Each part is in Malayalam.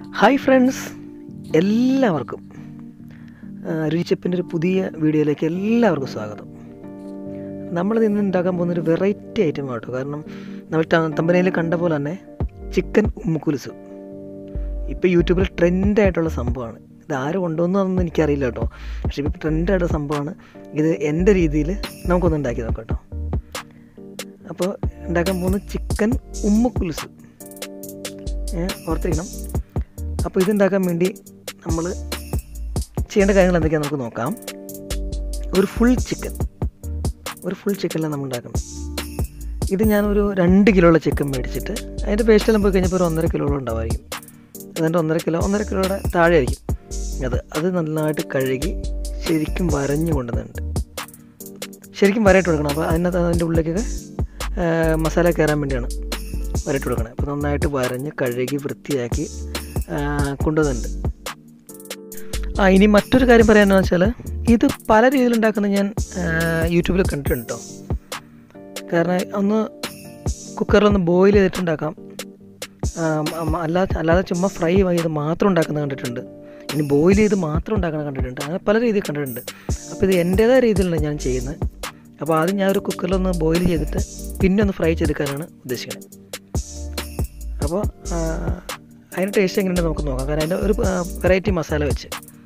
ഹായ് ഫ്രണ്ട്സ് എല്ലാവർക്കും ആ, രുചിച്ചപ്പിൻ്റെ ഒരു പുതിയ വീഡിയോയിലേക്ക് എല്ലാവർക്കും സ്വാഗതം നമ്മൾ ഇന്ന് ഉണ്ടാക്കാൻ പോകുന്നൊരു വെറൈറ്റി ഐറ്റം കേട്ടോ കാരണം നമ്മൾ തമ്പനയിൽ കണ്ട പോലെ തന്നെ ചിക്കൻ ഉമ്മുക്കുലുസ് ഇപ്പോൾ യൂട്യൂബിൽ ട്രെൻഡായിട്ടുള്ള സംഭവമാണ് ഇത് ആര് കൊണ്ടുവന്നതെന്ന് എനിക്കറിയില്ല കേട്ടോ പക്ഷേ ഇപ്പോൾ ട്രെൻഡായിട്ടുള്ള സംഭവമാണ് ഇത് എൻ്റെ രീതിയിൽ നമുക്കൊന്ന് ഉണ്ടാക്കി നോക്കാം കേട്ടോ അപ്പോൾ ഉണ്ടാക്കാൻ പോകുന്നത് ചിക്കൻ ഉമ്മുക്കുലുസ് ഏഹ് ഓർത്തിരിക്കണം അപ്പോൾ ഇതുണ്ടാക്കാൻ വേണ്ടി നമ്മൾ ചെയ്യേണ്ട കാര്യങ്ങൾ എന്തൊക്കെയാണെന്ന് നമുക്ക് നോക്കാം ഒരു ഫുൾ ചിക്കൻ ഒരു ഫുൾ ചിക്കനിലാണ് നമ്മൾ ഉണ്ടാക്കണം ഇത് ഞാനൊരു രണ്ട് കിലോ ഉള്ള ചിക്കൻ മേടിച്ചിട്ട് അതിൻ്റെ പേസ്റ്റെല്ലാം പോയി കഴിഞ്ഞപ്പോൾ ഒരു ഒന്നര കിലോളം ഉണ്ടാവുമായിരിക്കും അതിൻ്റെ ഒന്നര കിലോ ഒന്നര കിലോയുടെ താഴെ ആയിരിക്കും അത് അത് നന്നായിട്ട് കഴുകി ശരിക്കും വരഞ്ഞു കൊണ്ടുവന്നിട്ടുണ്ട് ശരിക്കും വരയിട്ട് കൊടുക്കണം അപ്പോൾ അതിനകത്ത് അതിൻ്റെ ഉള്ളിലേക്കൊക്കെ ആ, മസാല കയറാൻ വേണ്ടിയാണ് വരട്ട് കൊടുക്കണം അപ്പോൾ നന്നായിട്ട് വരഞ്ഞ് കഴുകി വൃത്തിയാക്കി ആ, കൊണ്ടുവന്നിട്ടുണ്ട് ആ ഇനി മറ്റൊരു കാര്യം പറയാനെന്ന് വെച്ചാൽ ഇത് പല രീതിയിൽ ഉണ്ടാക്കുന്നത് ഞാൻ ആ, യൂട്യൂബിൽ കണ്ടിട്ടുണ്ട് കേട്ടോ കാരണം ഒന്ന് കുക്കറിലൊന്ന് ബോയിൽ ചെയ്തിട്ടുണ്ടാക്കാം ആ, മ- അല്ലാതെ അല്ലാതെ ചുമ്മാ ഫ്രൈ ചെയ്ത് മാത്രം ഉണ്ടാക്കുന്നത് കണ്ടിട്ടുണ്ട് ഇനി ബോയിൽ ചെയ്ത് മാത്രം ഉണ്ടാക്കുന്നത് കണ്ടിട്ടുണ്ട് അങ്ങനെ പല രീതിയിൽ കണ്ടിട്ടുണ്ട് അപ്പോൾ ഇത് എൻ്റേതായ രീതിയിലാണ് ഞാൻ ചെയ്യുന്നത് അപ്പോൾ ആദ്യം ഞാൻ ഒരു കുക്കറിലൊന്ന് ബോയിൽ ചെയ്തിട്ട് പിന്നെ ഒന്ന് ഫ്രൈ ചെയ്തെടുക്കാനാണ് ഉദ്ദേശിക്കുന്നത് അപ്പോൾ ആ, അതിൻ്റെ ടേസ്റ്റ് എങ്ങനെയുണ്ടെന്ന് നമുക്ക് നോക്കാം കാരണം അതിൻ്റെ ഒരു വെറൈറ്റി മസാല വെച്ച്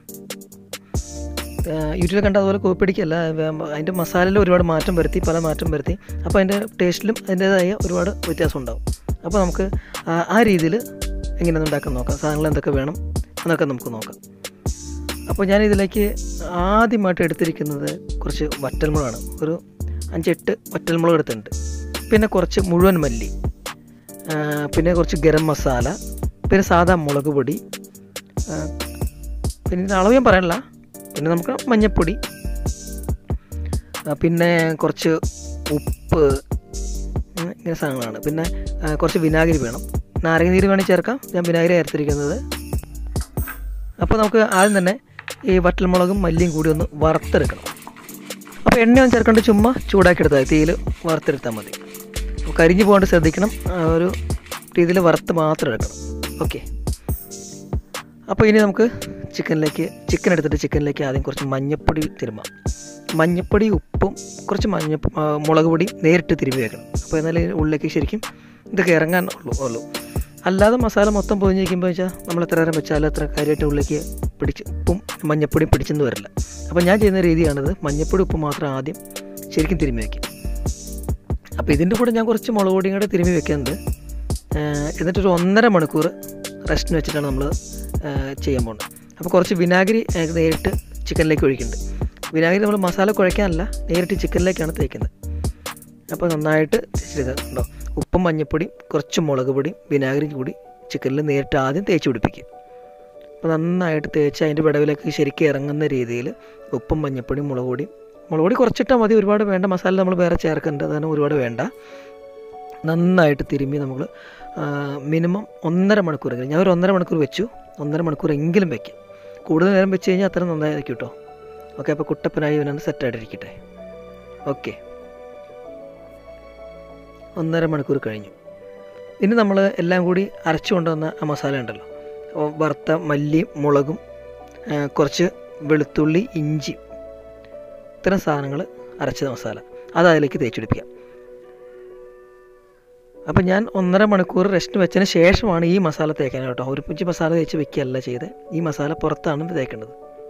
യൂട്യൂബിൽ കണ്ട അതുപോലെ കോപ്പിടിക്കല്ല അതിൻ്റെ മസാലയിൽ ഒരുപാട് മാറ്റം വരുത്തി പല മാറ്റം വരുത്തി അപ്പോൾ അതിൻ്റെ ടേസ്റ്റിലും അതിൻ്റേതായ ഒരുപാട് വ്യത്യാസം ഉണ്ടാവും അപ്പോൾ നമുക്ക് ആ- ആ രീതിയിൽ എങ്ങനെയൊന്നും ഉണ്ടാക്കാൻ നോക്കാം സാധനങ്ങൾ എന്തൊക്കെ വേണം എന്നൊക്കെ നമുക്ക് നോക്കാം അപ്പോൾ ഞാൻ ഇതിലേക്ക് ആദ്യമായിട്ട് എടുത്തിരിക്കുന്നത് കുറച്ച് വറ്റൽമുളകാണ് ഒരു അഞ്ചെട്ട് വറ്റൽമുളക് എടുത്തിട്ടുണ്ട് പിന്നെ കുറച്ച് മുഴുവൻ മല്ലി ആ, പിന്നെ കുറച്ച് ഗരം മസാല പിന്നെ സാധാ മുളക് പൊടി ആ, പിന്നെ ഇതിൻ്റെ അളവ് ഞാൻ പറയാനില്ല പിന്നെ നമുക്ക് മഞ്ഞൾപ്പൊടി ആ, പിന്നെ കുറച്ച് ഉപ്പ് ഉം, ഇങ്ങനെ സാധനങ്ങളാണ് പിന്നെ ആ, കുറച്ച് വിനാഗിരി വേണം നാരങ്ങ നീര് വേണമെങ്കിൽ ചേർക്കാം ഞാൻ വിനാഗിരി ചേർത്തിരിക്കുന്നത് അപ്പോൾ നമുക്ക് ആദ്യം തന്നെ ഈ വറ്റൽമുളകും മല്ലിയും കൂടി ഒന്ന് വറുത്തെടുക്കണം അപ്പോൾ എണ്ണയൊന്നും ചേർക്കേണ്ട ചുമ്മാ ചൂടാക്കി എടുത്താൽ മതി തീയിൽ വറുത്തെടുത്താൽ മതി അപ്പോൾ കരിഞ്ഞു പോകാണ്ട് ശ്രദ്ധിക്കണം ആ ഒരു രീതിയിൽ വറുത്ത് മാത്രം എടുക്കണം ഓക്കെ അപ്പോൾ ഇനി നമുക്ക് ചിക്കനിലേക്ക് ചിക്കൻ എടുത്തിട്ട് ചിക്കനിലേക്ക് ആദ്യം കുറച്ച് മഞ്ഞപ്പൊടി തിരുമാം മഞ്ഞപ്പൊടി ഉപ്പും കുറച്ച് മഞ്ഞ ആ, മുളക് പൊടി നേരിട്ട് തിരുമ്പി വെക്കണം അപ്പോൾ എന്നാലേ ഉള്ളിലേക്ക് ശരിക്കും ഇതൊക്കെ ഇറങ്ങാൻ ഉള്ളൂ ഉള്ളൂ അല്ലാതെ മസാല മൊത്തം പൊതിഞ്ഞിരിക്കുമ്പോൾ വെച്ചാൽ നമ്മൾ എത്ര നേരം വെച്ചാലും അത്ര കാര്യമായിട്ട് ഉള്ളിലേക്ക് പിടിച്ച് ഉപ്പും മഞ്ഞപ്പൊടിയും പിടിച്ചെന്ന് വരില്ല അപ്പോൾ ഞാൻ ചെയ്യുന്ന രീതിയാണിത് മഞ്ഞപ്പൊടി ഉപ്പ് മാത്രം ആദ്യം ശരിക്കും തിരുമ്മി വയ്ക്കും അപ്പോൾ ഇതിൻ്റെ കൂടെ ഞാൻ കുറച്ച് മുളക് പൊടിയും കൂടെ തിരുമ്മി വെക്കുന്നുണ്ട് ഏഹ് എന്നിട്ടൊരു ഒന്നര മണിക്കൂർ റെസ്റ്റിന് വെച്ചിട്ടാണ് നമ്മൾ ചെയ്യാൻ പോകുന്നത് അപ്പോൾ കുറച്ച് വിനാഗിരി ഏഹ് നേരിട്ട് ചിക്കനിലേക്ക് ഒഴിക്കുന്നുണ്ട് വിനാഗിരി നമ്മൾ മസാല കുഴയ്ക്കാനല്ല നേരിട്ട് ചിക്കനിലേക്കാണ് തേക്കുന്നത് അപ്പോൾ നന്നായിട്ട് തേച്ചെടുക്കുക ഉണ്ടോ ഉപ്പും മഞ്ഞപ്പൊടിയും കുറച്ച് മുളക് പൊടിയും വിനാഗിരി കൂടി ചിക്കനിൽ നേരിട്ട് ആദ്യം തേച്ച് പിടിപ്പിക്കുക അപ്പോൾ നന്നായിട്ട് തേച്ച് അതിൻ്റെ വിടവിലേക്ക് ശരിക്കും ഇറങ്ങുന്ന രീതിയിൽ ഉപ്പും മഞ്ഞപ്പൊടിയും മുളക് പൊടിയും മുളക് പൊടി കുറച്ചിട്ടാൽ മതി ഒരുപാട് വേണ്ട മസാല നമ്മൾ വേറെ ചേർക്കുന്നുണ്ട് അതാണ് ഒരുപാട് വേണ്ട നന്നായിട്ട് തിരുമ്മി നമ്മൾ മിനിമം ഒന്നര മണിക്കൂറെങ്കിലും ഞാൻ ഒരു ഒന്നര മണിക്കൂർ വെച്ചു ഒന്നര മണിക്കൂർ എങ്കിലും വെക്കാം കൂടുതൽ നേരം വെച്ച് കഴിഞ്ഞാൽ അത്ര നന്നായിരിക്കും കേട്ടോ ഓക്കെ അപ്പോൾ കുട്ടപ്പനായി ഇവനൊന്ന് സെറ്റായിട്ടിരിക്കട്ടെ ഓക്കെ ഒന്നര മണിക്കൂർ കഴിഞ്ഞു ഇനി നമ്മൾ എല്ലാം കൂടി അരച്ചു കൊണ്ടുവന്ന ആ മസാല ഉണ്ടല്ലോ അപ്പോൾ വറുത്ത മല്ലിയും മുളകും ആ, കുറച്ച് വെളുത്തുള്ളി ഇഞ്ചി ഇത്തരം സാധനങ്ങൾ അരച്ച മസാല അത് അതിലേക്ക് തേച്ച് പിടിപ്പിക്കാം അപ്പം ഞാൻ ഒന്നര മണിക്കൂർ റെസ്റ്റ് വെച്ചതിന് ശേഷമാണ് ഈ മസാല തേക്കാൻ കേട്ടോ ഒരു പിഞ്ച് മസാല തേച്ച് വെക്കുകയല്ല ചെയ്ത് ഈ മസാല പുറത്താണ് തേക്കേണ്ടത്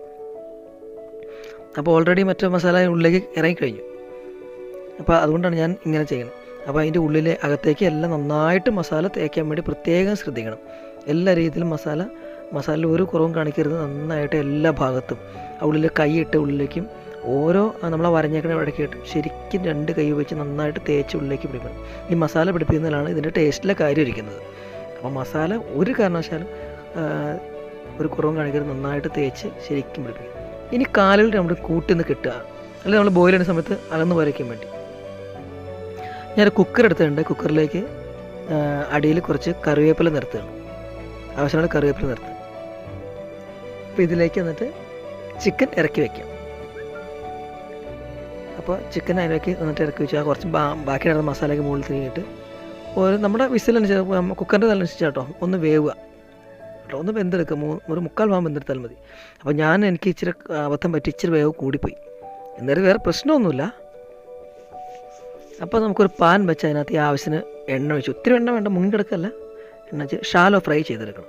അപ്പോൾ ഓൾറെഡി മറ്റേ മസാല ഉള്ളിലേക്ക് ഇറങ്ങിക്കഴിഞ്ഞു അപ്പോൾ അതുകൊണ്ടാണ് ഞാൻ ഇങ്ങനെ ചെയ്യുന്നത് അപ്പോൾ അതിൻ്റെ ഉള്ളിലെ അകത്തേക്ക് എല്ലാം നന്നായിട്ട് മസാല തേക്കാൻ വേണ്ടി പ്രത്യേകം ശ്രദ്ധിക്കണം എല്ലാ രീതിയിലും മസാല മസാലയിൽ ഒരു കുറവും കാണിക്കരുത് നന്നായിട്ട് എല്ലാ ഭാഗത്തും ആ ഉള്ളിൽ കൈയിട്ട് ഉള്ളിലേക്കും ഓരോ നമ്മളെ വരഞ്ഞേക്കണ ഇടയ്ക്കിട്ട് ശരിക്കും രണ്ട് കൈ വെച്ച് നന്നായിട്ട് തേച്ച് ഉള്ളിലേക്ക് പിടിക്കണം ഈ മസാല പിടിപ്പിക്കുന്നതിലാണ് ഇതിൻ്റെ ടേസ്റ്റിലെ കാര്യം ഇരിക്കുന്നത് അപ്പോൾ മസാല ഒരു കാരണവശാലും ആ, ഒരു കുറവും കാണിക്കരുത് നന്നായിട്ട് തേച്ച് ശരിക്കും പിടിപ്പിക്കും ഇനി കാലുകൾ നമ്മൾ കൂട്ടിന്ന് കിട്ടുക അല്ലെങ്കിൽ നമ്മൾ ബോയിൽ ചെയ്യുന്ന സമയത്ത് അകന്ന് വരയ്ക്കാൻ വേണ്ടി ഞാൻ കുക്കർ എടുത്തിട്ടുണ്ട് കുക്കറിലേക്ക് അടിയിൽ കുറച്ച് കറിവേപ്പില നിർത്തുകയാണ് ആവശ്യമുള്ള കറിവേപ്പില നിർത്തുക അപ്പോൾ ഇതിലേക്ക് എന്നിട്ട് ചിക്കൻ ഇറക്കി വയ്ക്കാം അപ്പോൾ ചിക്കൻ അതിലേക്ക് എന്നിട്ട് ഇറക്കി വെച്ചാൽ കുറച്ച് ബാ- ബാക്കി നടന്ന മസാലയ്ക്ക് മുകളിൽ തിരിഞ്ഞിട്ട് ഒരു നമ്മുടെ വിസിലനുസരിച്ച് കുക്കറിൻ്റെ അനുസരിച്ച് കേട്ടോ ഒന്ന് വേവുക കേട്ടോ ഒന്ന് വെന്തെടുക്കുക മൂ ഒരു മുക്കാൽ ഭാഗം വെന്തെടുത്താൽ മതി അപ്പോൾ ഞാൻ എനിക്ക് ഇച്ചിരി അബദ്ധം പറ്റി ഇച്ചിരി വേവ് കൂടിപ്പോയി എന്നാലും വേറെ പ്രശ്നമൊന്നുമില്ല അപ്പോൾ നമുക്കൊരു പാൻ വെച്ച് അതിനകത്ത് ഈ ആവശ്യത്തിന് എണ്ണ ഒഴിച്ച് ഒത്തിരി എണ്ണ വേണ്ട മുങ്ങിക്കിടക്കല്ല എണ്ണ വെച്ച് ഷാലോ ഫ്രൈ ചെയ്തെടുക്കണം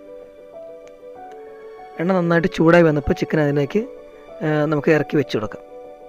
എണ്ണ നന്നായിട്ട് ചൂടായി വന്നപ്പോൾ ചിക്കൻ അതിലേക്ക് ആ, നമുക്ക് ഇറക്കി വെച്ച് കൊടുക്കാം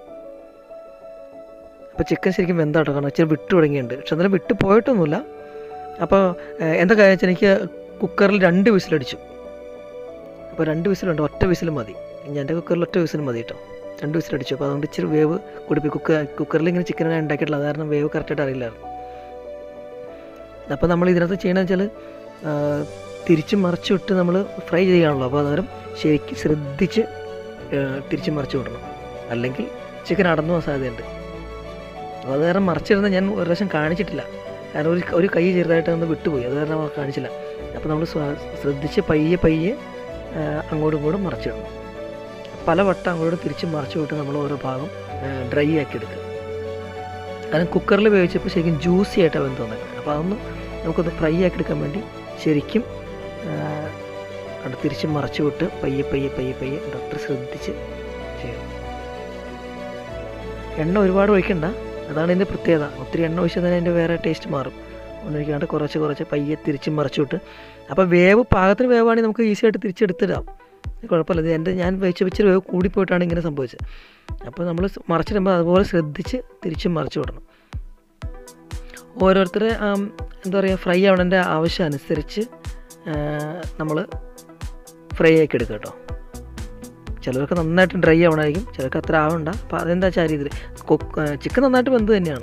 അപ്പോൾ ചിക്കൻ ശരിക്കും വെന്താട്ടോ കാരണം ഇച്ചിരി വിട്ട് തുടങ്ങിയിട്ടുണ്ട് പക്ഷെ എന്നാലും വിട്ട് പോയിട്ടൊന്നുമില്ല അപ്പോൾ ഏഹ്, എന്താ കാര്യം വെച്ചാൽ എനിക്ക് കുക്കറിൽ രണ്ട് വിസിലടിച്ചു അപ്പോൾ രണ്ട് വിസിലുണ്ട് ഒറ്റ വിസിൽ മതി ഞാൻ എൻ്റെ കുക്കറിൽ ഒറ്റ വിസിൽ മതി കേട്ടോ രണ്ട് വിസിലടിച്ചു അപ്പോൾ അതുകൊണ്ട് ഇച്ചിരി വേവ് കൂടിപ്പോയി കുക്കർ കുക്കറിൽ ഇങ്ങനെ ചിക്കൻ ഉണ്ടാക്കിയിട്ടുള്ള അത് കാരണം വേവ് കറക്റ്റായിട്ട് അറിയില്ലായിരുന്നു അപ്പോൾ നമ്മൾ ഇതിനകത്ത് ചെയ്യണമെന്ന് വെച്ചാൽ തിരിച്ച് മറിച്ച് വിട്ട് നമ്മൾ ഫ്രൈ ചെയ്യാണല്ലോ അപ്പോൾ അന്നേരം ശരിക്കും ശ്രദ്ധിച്ച് ഏഹ്, തിരിച്ച് മറിച്ച് വിടണം അല്ലെങ്കിൽ ചിക്കൻ അടന്നു പോകാൻ സാധ്യതയുണ്ട് അപ്പോൾ അത് കാരണം മറിച്ചിരുന്ന ഞാൻ ഒരു പ്രാവശ്യം കാണിച്ചിട്ടില്ല കാരണം ഒരു ഒരു കൈ ചെറുതായിട്ട് ഒന്ന് വിട്ടുപോയി അത് കാരണം അവ കാണിച്ചില്ല അപ്പോൾ നമ്മൾ സ്വ- ശ്രദ്ധിച്ച് പയ്യെ പയ്യെ ആ, അങ്ങോട്ടും ഇങ്ങോട്ടും മറിച്ചിടണം പല വട്ടം അങ്ങോട്ട് തിരിച്ച് മറിച്ച് വിട്ട് നമ്മൾ ഓരോ ഭാഗം ഡ്രൈ ആക്കി എടുക്കുക കാരണം കുക്കറിൽ വേവിച്ചപ്പോൾ ശരിക്കും ജ്യൂസി ആയിട്ടാണ് വെന്ത് വന്നത് അപ്പോൾ അതൊന്ന് നമുക്കൊന്ന് ഫ്രൈ ആക്കി എടുക്കാൻ വേണ്ടി ശരിക്കും ആ, അത് തിരിച്ച് മറിച്ച് വിട്ട് പയ്യെ പയ്യെ പയ്യെ പയ്യെ ഡോക്ടർ ശ്രദ്ധിച്ച് ചെയ്യണം എണ്ണ ഒരുപാട് ഒഴിക്കണ്ട അതാണ് ഇതിൻ്റെ പ്രത്യേകത ഒത്തിരി എണ്ണ ഒഴിച്ചാൽ തന്നെ അതിൻ്റെ വേറെ ടേസ്റ്റ് മാറും ഒന്നൊഴിക്കാണ്ട് കുറച്ച് കുറച്ച് പയ്യെ തിരിച്ച് മറിച്ചു വിട്ട് അപ്പോൾ വേവ് പാകത്തിന് വേവാണെങ്കിൽ നമുക്ക് ഈസി ആയിട്ട് തിരിച്ചെടുത്തിടാം കുഴപ്പമില്ല ഇത് എൻ്റെ ഞാൻ വെച്ച് വെച്ച് വേവ് കൂടിപ്പോയിട്ടാണ് ഇങ്ങനെ സംഭവിച്ചത് അപ്പോൾ നമ്മൾ മറിച്ചിടുമ്പോൾ അതുപോലെ ശ്രദ്ധിച്ച് തിരിച്ച് മറിച്ച് വിടണം ഓരോരുത്തരെ ആം, എന്താ പറയുക ഫ്രൈ ആവണതിൻ്റെ ആവശ്യം അനുസരിച്ച് നമ്മൾ ഫ്രൈ ആക്കി എടുക്കുക കേട്ടോ ചിലർക്ക് നന്നായിട്ട് ഡ്രൈ ആവണമായിരിക്കും ചിലർക്ക് അത്ര ആവണ്ട അപ്പോൾ അതെന്താ വെച്ചാൽ ആ രീതിയിൽ ചിക്കൻ നന്നായിട്ട് വെന്ത് തന്നെയാണ്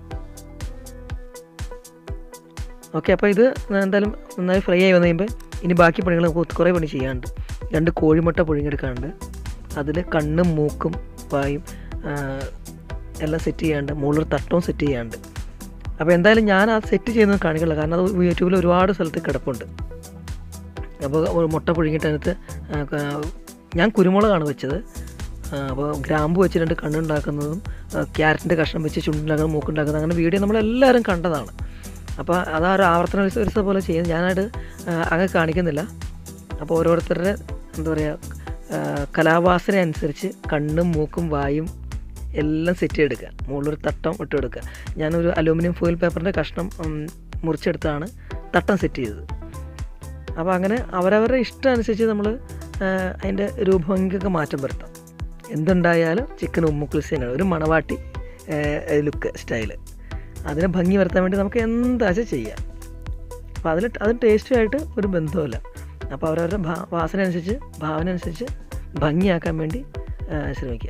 ഓക്കെ അപ്പോൾ ഇത് എന്തായാലും നന്നായി ഫ്രൈ ആയി വന്നു കഴിയുമ്പോൾ ഇനി ബാക്കി പണികൾ നമുക്ക് കുറേ പണി ചെയ്യാനുണ്ട് രണ്ട് കോഴിമുട്ട പുഴുങ്ങിയെടുക്കാനുണ്ട് അതിൽ കണ്ണും മൂക്കും വായും ആ, എല്ലാം സെറ്റ് ചെയ്യാണ്ട് മുകളിൽ തട്ടവും സെറ്റ് ചെയ്യാണ്ട് അപ്പോൾ എന്തായാലും ഞാൻ ആ സെറ്റ് ചെയ്യുന്നത് കാണിക്കില്ല കാരണം അത് യൂട്യൂബിൽ ഒരുപാട് സ്ഥലത്ത് കിടപ്പുണ്ട് അപ്പോൾ ഒരു മുട്ട പുഴുങ്ങിയിട്ട് അതിനകത്ത് ആ, ക- ഞാൻ കുരുമുളകാണ് വെച്ചത് ആ, അപ്പോൾ ഗ്രാമ്പു വെച്ച് രണ്ട് കണ്ണുണ്ടാക്കുന്നതും ക്യാരറ്റിൻ്റെ കഷ്ണം വെച്ച് ചുണ്ടുണ്ടാക്കുന്നത് മൂക്കുണ്ടാക്കുന്നത് അങ്ങനെ വീഡിയോ നമ്മളെല്ലാവരും കണ്ടതാണ് അപ്പോൾ അതാ ഒരു ആവർത്തന വിസ പോലെ ചെയ്യുന്നത് ഞാനായിട്ട് ആ, അങ്ങ് കാണിക്കുന്നില്ല അപ്പോൾ ഓരോരുത്തരുടെ എന്താ പറയുക കലാവാസന അനുസരിച്ച് കണ്ണും മൂക്കും വായും എല്ലാം സെറ്റ് ചെയ്തെടുക്കുക മുകളിലൊരു തട്ടം ഇട്ട് കൊടുക്കുക ഞാനൊരു അലൂമിനിയം ഫോയിൽ പേപ്പറിൻ്റെ കഷ്ണം ഉം, മുറിച്ചെടുത്താണ് തട്ടം സെറ്റ് ചെയ്തത് അപ്പോൾ അങ്ങനെ അവരവരുടെ ഇഷ്ടം അനുസരിച്ച് നമ്മൾ അതിൻ്റെ രൂപഭംഗിക്കൊക്കെ മാറ്റം വരുത്താം എന്തുണ്ടായാലും ചിക്കൻ ഉമ്മുക്കുളിസിനാണ് ഒരു മണവാട്ടി ലുക്ക് സ്റ്റൈല് അതിനെ ഭംഗി വരുത്താൻ വേണ്ടി നമുക്ക് എന്താച്ചാൽ ചെയ്യാം അപ്പോൾ അതിൽ അത് ടേസ്റ്റുമായിട്ട് ഒരു ബന്ധവുമില്ല അപ്പോൾ അവരവരുടെ ഭാ വാസന അനുസരിച്ച് ഭാവന അനുസരിച്ച് ഭംഗിയാക്കാൻ വേണ്ടി ആ, ശ്രമിക്കുക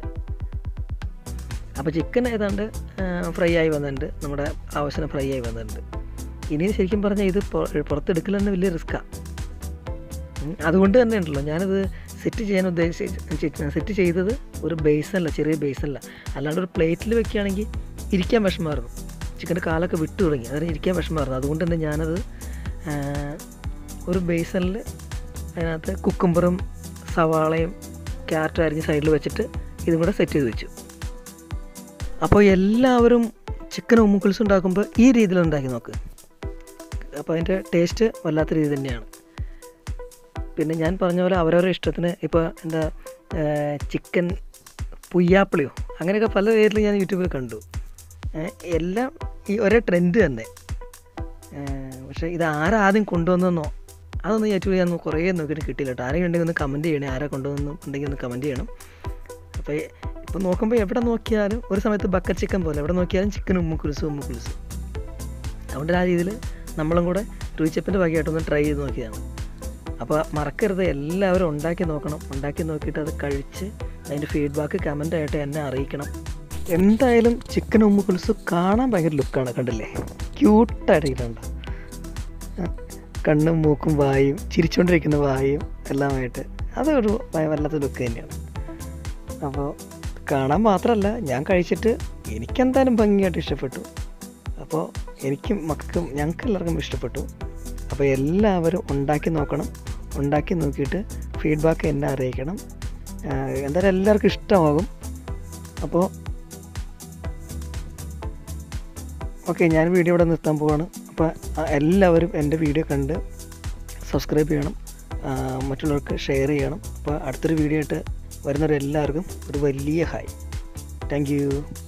അപ്പോൾ ചിക്കൻ ഏതാണ്ട് ഫ്രൈ ആയി വന്നിട്ടുണ്ട് നമ്മുടെ ആവശ്യത്തിന് ഫ്രൈ ആയി വന്നിട്ടുണ്ട് ഇനി ശരിക്കും പറഞ്ഞാൽ ഇത് പൊ- പുറത്തെടുക്കൽ തന്നെ വലിയ റിസ്ക്കാണ് അതുകൊണ്ട് തന്നെ ഉണ്ടല്ലോ ഞാനത് സെറ്റ് ചെയ്യാൻ ഉദ്ദേശിച്ച് സെറ്റ് ചെയ്തത് ഒരു ബേസല്ല ചെറിയ ബേസല്ല അല്ലാണ്ട് ഒരു പ്ലേറ്റിൽ വെക്കുകയാണെങ്കിൽ ഇരിക്കാൻ വിഷമമായിരുന്നു ചിക്കൻ്റെ കാലൊക്കെ വിട്ടു തുടങ്ങി അതിന് ഇരിക്കാൻ വിഷമമായിരുന്നു അതുകൊണ്ട് തന്നെ ഞാനത് ആ, ഒരു ബേസണിൽ അതിനകത്ത് കുക്കുംബറും സവാളയും ക്യാരറ്റും അരിഞ്ഞ് സൈഡിൽ വെച്ചിട്ട് ഇതും കൂടെ സെറ്റ് ചെയ്ത് വെച്ചു അപ്പോൾ എല്ലാവരും ചിക്കൻ ഉമ്മുക്കുൽസ് ഉണ്ടാക്കുമ്പോൾ ഈ രീതിയിൽ ഉണ്ടാക്കി നോക്ക് അപ്പോൾ അതിൻ്റെ ടേസ്റ്റ് വല്ലാത്ത രീതി തന്നെയാണ് പിന്നെ ഞാൻ പറഞ്ഞ പോലെ അവരവരുടെ ഇഷ്ടത്തിന് ഇപ്പോൾ എന്താ ചിക്കൻ പുയ്യാപ്പിളിയോ അങ്ങനെയൊക്കെ പല പേരിൽ ഞാൻ യൂട്യൂബിൽ കണ്ടു ഏ, എല്ലാം ഈ ഒരേ ട്രെൻഡ് തന്നെ ഏ, പക്ഷേ ഇത് ആരാദ്യം കൊണ്ടുവന്നെന്നോ അതൊന്നും യൂട്യൂബിൽ ഞാൻ കുറേ നോക്കിയിട്ട് കിട്ടിയില്ല കേട്ടോ ആരെങ്കിലും ഉണ്ടെങ്കിൽ ഒന്ന് കമൻറ്റ് ചെയ്യണേ ആരാ കൊണ്ടുവന്നു ഉണ്ടെങ്കിൽ ഒന്ന് കമൻറ്റ് ചെയ്യണം അപ്പോൾ ഇപ്പോൾ നോക്കുമ്പോൾ എവിടെ നോക്കിയാലും ഒരു സമയത്ത് ബക്കറ്റ് ചിക്കൻ പോലെ എവിടെ നോക്കിയാലും ചിക്കൻ ഉമ്മുക്കുലുസ് ഉമ്മുക്കുലുസ് അതുകൊണ്ട് ആ രീതിയിൽ നമ്മളും കൂടെ രുചിച്ചപ്പിൻ്റെ ഭാഗമായിട്ടൊന്ന് ട്രൈ ചെയ്ത് നോക്കിയതാണ് അപ്പോൾ മറക്കരുത് എല്ലാവരും ഉണ്ടാക്കി നോക്കണം ഉണ്ടാക്കി നോക്കിയിട്ട് അത് കഴിച്ച് അതിൻ്റെ ഫീഡ്ബാക്ക് കമൻ്റ് ആയിട്ട് എന്നെ അറിയിക്കണം എന്തായാലും ചിക്കൻ ഉമ്മുക്കുലുസ് കാണാൻ ഭയങ്കര ലുക്കാണ് കണ്ടില്ലേ ക്യൂട്ടായിട്ടിരിക്കുന്നുണ്ട് കണ്ണും മൂക്കും വായും ചിരിച്ചുകൊണ്ടിരിക്കുന്ന വായും എല്ലാമായിട്ട് അതൊരു ഭയ- വല്ലാത്ത ലുക്ക് തന്നെയാണ് അപ്പോൾ കാണാൻ മാത്രമല്ല ഞാൻ കഴിച്ചിട്ട് എനിക്കെന്തായാലും ഭംഗിയായിട്ട് ഇഷ്ടപ്പെട്ടു അപ്പോൾ എനിക്കും മക്കൾക്കും ഞങ്ങൾക്ക് എല്ലാവർക്കും ഇഷ്ടപ്പെട്ടു അപ്പോൾ എല്ലാവരും ഉണ്ടാക്കി നോക്കണം ഉണ്ടാക്കി നോക്കിയിട്ട് ഫീഡ്ബാക്ക് എന്നെ അറിയിക്കണം ആഹ് എന്തായാലും എല്ലാവർക്കും ഇഷ്ടമാകും അപ്പോൾ ഓക്കെ ഞാൻ വീഡിയോ ഇവിടെ നിർത്താൻ പോവാണ് അപ്പോൾ എല്ലാവരും എൻ്റെ വീഡിയോ കണ്ട് സബ്സ്ക്രൈബ് ചെയ്യണം ആ, മറ്റുള്ളവർക്ക് ഷെയർ ചെയ്യണം അപ്പോൾ അടുത്തൊരു വീഡിയോ ആയിട്ട് വരുന്നവരെല്ലാവർക്കും ഒരു വലിയ ഹായ് താങ്ക് യു